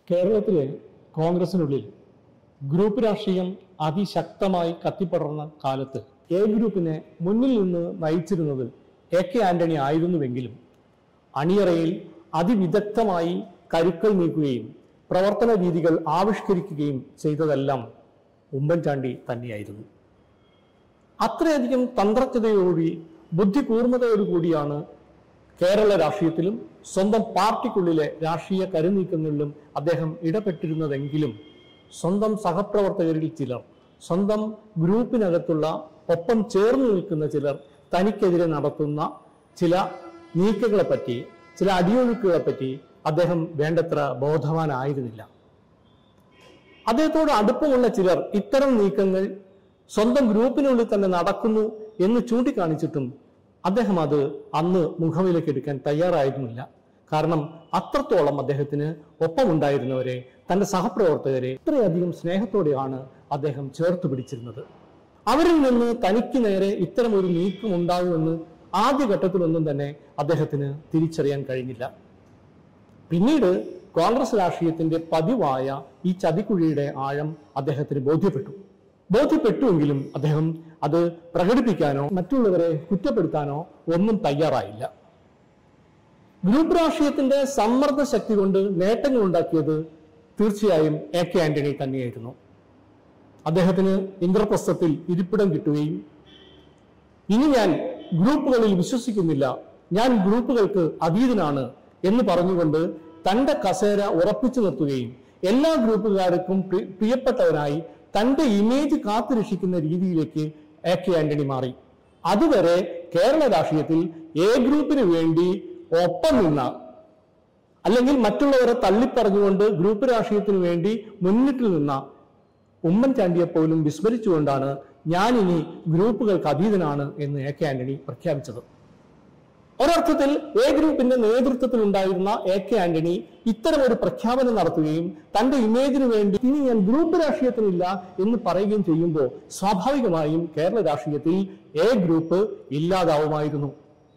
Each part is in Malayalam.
കേരളത്തിലെ കോൺഗ്രസിനുള്ളിൽ ഗ്രൂപ്പ് രാഷ്ട്രീയം അതിശക്തമായി കത്തിപ്പടർന്ന കാലത്ത് എ ഗ്രൂപ്പിനെ മുന്നിൽ നിന്ന് നയിച്ചിരുന്നത് എ കെ ആന്റണി ആയിരുന്നുവെങ്കിലും അണിയറയിൽ അതിവിദഗ്ധമായി കരുക്കൾ നീക്കുകയും പ്രവർത്തന രീതികൾ ആവിഷ്കരിക്കുകയും ചെയ്തതെല്ലാം ഉമ്മൻചാണ്ടി തന്നെയായിരുന്നു അത്രയധികം തന്ത്രജ്ഞതയോടുകൂടി ബുദ്ധികൂർമ്മതയോടുകൂടിയാണ് കേരള രാഷ്ട്രീയത്തിലും സ്വന്തം പാർട്ടിക്കുള്ളിലെ രാഷ്ട്രീയ കരുനീക്കങ്ങളിലും അദ്ദേഹം ഇടപെട്ടിരുന്നതെങ്കിലും സ്വന്തം സഹപ്രവർത്തകരിൽ ചിലർ സ്വന്തം ഗ്രൂപ്പിനകത്തുള്ള ഒപ്പം ചേർന്ന് നിൽക്കുന്ന ചിലർ തനിക്കെതിരെ നടത്തുന്ന ചില നീക്കങ്ങളെപ്പറ്റി ചില അടിയൊഴുക്കുകളെപ്പറ്റി അദ്ദേഹം വേണ്ടത്ര ബോധവാനായിരുന്നില്ല അദ്ദേഹത്തോട് അടുപ്പമുള്ള ചിലർ ഇത്തരം നീക്കങ്ങൾ സ്വന്തം ഗ്രൂപ്പിനുള്ളിൽ തന്നെ നടക്കുന്നു എന്ന് ചൂണ്ടിക്കാണിച്ചിട്ടും അദ്ദേഹം അത് അന്ന് മുഖവിലേക്ക് എടുക്കാൻ തയ്യാറായിരുന്നില്ല കാരണം അത്രത്തോളം അദ്ദേഹത്തിന് ഒപ്പമുണ്ടായിരുന്നവരെ തന്റെ സഹപ്രവർത്തകരെ ഇത്രയധികം സ്നേഹത്തോടെയാണ് അദ്ദേഹം ചേർത്ത് പിടിച്ചിരുന്നത് അവരിൽ നിന്ന് തനിക്ക് നേരെ ഇത്തരം ഒരു നീക്കം ഉണ്ടാകുമെന്ന് ആദ്യഘട്ടത്തിലൊന്നും തന്നെ അദ്ദേഹത്തിന് തിരിച്ചറിയാൻ കഴിഞ്ഞില്ല പിന്നീട് കോൺഗ്രസ് രാഷ്ട്രീയത്തിന്റെ പതിവായ ഈ ചതിക്കുഴിയുടെ ആഴം അദ്ദേഹത്തിന് ബോധ്യപ്പെട്ടു ബോധ്യപ്പെട്ടുവെങ്കിലും അദ്ദേഹം അത് പ്രകടിപ്പിക്കാനോ മറ്റുള്ളവരെ കുറ്റപ്പെടുത്താനോ ഒന്നും തയ്യാറായില്ല ഗ്രൂപ്പ് രാഷ്ട്രീയത്തിന്റെ സമ്മർദ്ദ ശക്തി കൊണ്ട് നേട്ടങ്ങൾ ഉണ്ടാക്കിയത് തീർച്ചയായും എ കെ ആന്റണി തന്നെയായിരുന്നു അദ്ദേഹത്തിന് ഇന്ദ്രപ്രസ്ഥത്തിൽ ഇരിപ്പിടം കിട്ടുകയും ഇനി ഞാൻ ഗ്രൂപ്പുകളിൽ വിശ്വസിക്കുന്നില്ല ഞാൻ ഗ്രൂപ്പുകൾക്ക് അതീതനാണ് എന്ന് പറഞ്ഞുകൊണ്ട് തന്റെ കസേര ഉറപ്പിച്ചു നിർത്തുകയും എല്ലാ ഗ്രൂപ്പുകാർക്കും പ്രി- പ്രിയപ്പെട്ടവനായി തന്റെ ഇമേജ് കാത്തുരക്ഷിക്കുന്ന രീതിയിലേക്ക് എ കെ ആന്റണി മാറി അതുവരെ കേരള രാഷ്ട്രീയത്തിൽ എ ഗ്രൂപ്പിന് വേണ്ടി ഒപ്പം നിന്ന അല്ലെങ്കിൽ മറ്റുള്ളവരെ തള്ളിപ്പറഞ്ഞുകൊണ്ട് ഗ്രൂപ്പ് രാഷ്ട്രീയത്തിന് വേണ്ടി മുന്നിട്ട് നിന്ന ഉമ്മൻചാണ്ടിയെ പോലും വിസ്മരിച്ചുകൊണ്ടാണ് ഞാൻ ഇനി ഗ്രൂപ്പുകൾക്ക് അതീതനാണ് എന്ന് എ കെ ആന്റണി പ്രഖ്യാപിച്ചത് ഒരർത്ഥത്തിൽ എ ഗ്രൂപ്പിന്റെ നേതൃത്വത്തിൽ ഉണ്ടായിരുന്ന എ കെ ആന്റണി ഇത്തരം ഒരു പ്രഖ്യാപനം നടത്തുകയും തന്റെ ഇമേജിന് വേണ്ടി ഇനി ഞാൻ ഗ്രൂപ്പ് രാഷ്ട്രീയത്തിനില്ല എന്ന് പറയുകയും ചെയ്യുമ്പോൾ സ്വാഭാവികമായും കേരള രാഷ്ട്രീയത്തിൽ എ ഗ്രൂപ്പ് ഇല്ലാതാവുമായിരുന്നു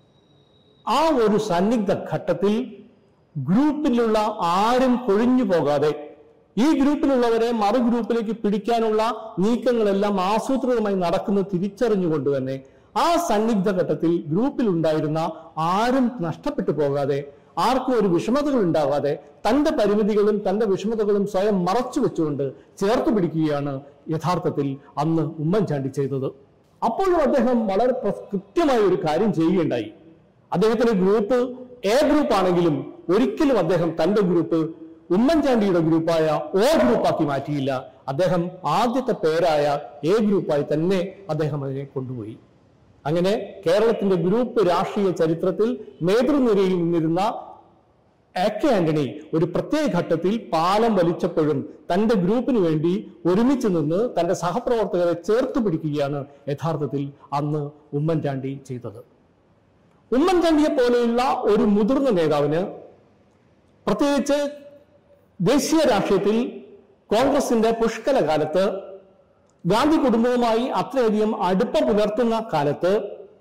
ആ ഒരു സന്നിഗ്ധ ഘട്ടത്തിൽ ഗ്രൂപ്പിലുള്ള ആരും കൊഴിഞ്ഞു പോകാതെ ഈ ഗ്രൂപ്പിലുള്ളവരെ മറു ഗ്രൂപ്പിലേക്ക് പിടിക്കാനുള്ള നീക്കങ്ങളെല്ലാം ആസൂത്രിതമായി നടക്കുന്നത് തിരിച്ചറിഞ്ഞുകൊണ്ട് തന്നെ ആ സന്നിഗ്ധ ഘട്ടത്തിൽ ഗ്രൂപ്പിൽ ഉണ്ടായിരുന്ന ആരും നഷ്ടപ്പെട്ടു പോകാതെ ആർക്കും ഒരു വിഷമതകൾ ഉണ്ടാകാതെ തന്റെ പരിമിതികളും തന്റെ വിഷമതകളും സ്വയം മറച്ചു വെച്ചുകൊണ്ട് ചേർത്ത് പിടിക്കുകയാണ് യഥാർത്ഥത്തിൽ അന്ന് ഉമ്മൻചാണ്ടി ചെയ്തത് അപ്പോഴും അദ്ദേഹം വളരെ പ്ര- കൃത്യമായ ഒരു കാര്യം ചെയ്യുകയുണ്ടായി അദ്ദേഹത്തിന്റെ ഗ്രൂപ്പ് എ ഗ്രൂപ്പ് ആണെങ്കിലും ഒരിക്കലും അദ്ദേഹം തന്റെ ഗ്രൂപ്പ് ഉമ്മൻചാണ്ടിയുടെ ഗ്രൂപ്പായ ഒ ഗ്രൂപ്പാക്കി മാറ്റിയില്ല അദ്ദേഹം ആദ്യത്തെ പേരായ എ ഗ്രൂപ്പായി തന്നെ അദ്ദേഹം അതിനെ കൊണ്ടുപോയി അങ്ങനെ കേരളത്തിന്റെ ഗ്രൂപ്പ് രാഷ്ട്രീയ ചരിത്രത്തിൽ നേതൃനിരയിൽ നിന്നിരുന്ന എ കെ ആന്റണി ഒരു പ്രത്യേക ഘട്ടത്തിൽ പാലം വലിച്ചപ്പോഴും തന്റെ ഗ്രൂപ്പിന് വേണ്ടി ഒരുമിച്ച് നിന്ന് തന്റെ സഹപ്രവർത്തകരെ ചേർത്ത് പിടിക്കുകയാണ് യഥാർത്ഥത്തിൽ അന്ന് ഉമ്മൻചാണ്ടി ചെയ്തത് ഉമ്മൻചാണ്ടിയെ പോലെയുള്ള ഒരു മുതിർന്ന നേതാവിന് പ്രത്യേകിച്ച് ദേശീയ രാഷ്ട്രീയത്തിൽ കോൺഗ്രസിന്റെ പുഷ്കല കാലത്ത് ഗാന്ധി കുടുംബവുമായി അത്രയധികം അടുപ്പം പുലർത്തുന്ന കാലത്ത്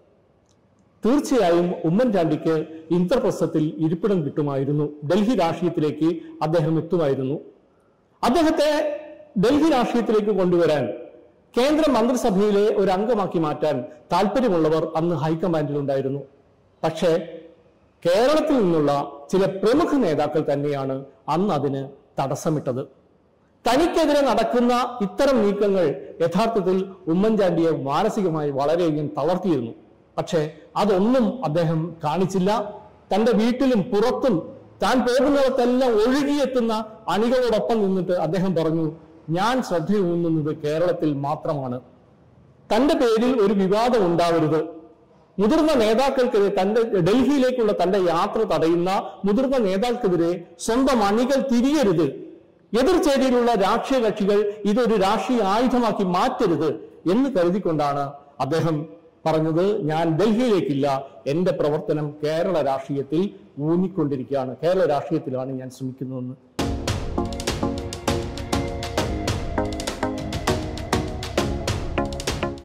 തീർച്ചയായും ഉമ്മൻചാണ്ടിക്ക് ഇന്ദ്രപ്രസ്ഥത്തിൽ ഇരിപ്പിടം കിട്ടുമായിരുന്നു ഡൽഹി രാഷ്ട്രീയത്തിലേക്ക് അദ്ദേഹം എത്തുമായിരുന്നു അദ്ദേഹത്തെ ഡൽഹി രാഷ്ട്രീയത്തിലേക്ക് കൊണ്ടുവരാൻ കേന്ദ്ര മന്ത്രിസഭയിലെ ഒരു അംഗമാക്കി മാറ്റാൻ താല്പര്യമുള്ളവർ അന്ന് ഹൈക്കമാൻഡിലുണ്ടായിരുന്നു പക്ഷേ കേരളത്തിൽ നിന്നുള്ള ചില പ്രമുഖ നേതാക്കൾ തന്നെയാണ് അന്ന് അതിന് തടസ്സമിട്ടത് തനിക്കെതിരെ നടക്കുന്ന ഇത്തരം നീക്കങ്ങൾ യഥാർത്ഥത്തിൽ ഉമ്മൻചാണ്ടിയെ മാനസികമായി വളരെയധികം തളർത്തിയിരുന്നു പക്ഷേ അതൊന്നും അദ്ദേഹം കാണിച്ചില്ല തന്റെ വീട്ടിലും പുറത്തും താൻ പോകുന്നിടത്തെല്ലാം ഒഴുകിയെത്തുന്ന അണികളോടൊപ്പം നിന്നിട്ട് അദ്ദേഹം പറഞ്ഞു ഞാൻ ശ്രദ്ധയൂന്നുന്നത് കേരളത്തിൽ മാത്രമാണ് തന്റെ പേരിൽ ഒരു വിവാദം ഉണ്ടാവരുത് മുതിർന്ന നേതാക്കൾക്കെതിരെ തന്റെ ഡൽഹിയിലേക്കുള്ള തന്റെ യാത്ര തടയുന്ന മുതിർന്ന നേതാക്കൾക്കെതിരെ സ്വന്തം അണികൾ തിരിയരുത് എതിർചേരിയിലുള്ള രാഷ്ട്രീയ കക്ഷികൾ ഇതൊരു രാഷ്ട്രീയ ആയുധമാക്കി മാറ്റരുത് എന്ന് കരുതിക്കൊണ്ടാണ് അദ്ദേഹം പറഞ്ഞത് ഞാൻ ഡൽഹിയിലേക്കില്ല എന്റെ പ്രവർത്തനം കേരള രാഷ്ട്രീയത്തിൽ ഊന്നിക്കൊണ്ടിരിക്കുകയാണ് കേരള രാഷ്ട്രീയത്തിലാണ് ഞാൻ ശ്രമിക്കുന്നതെന്ന്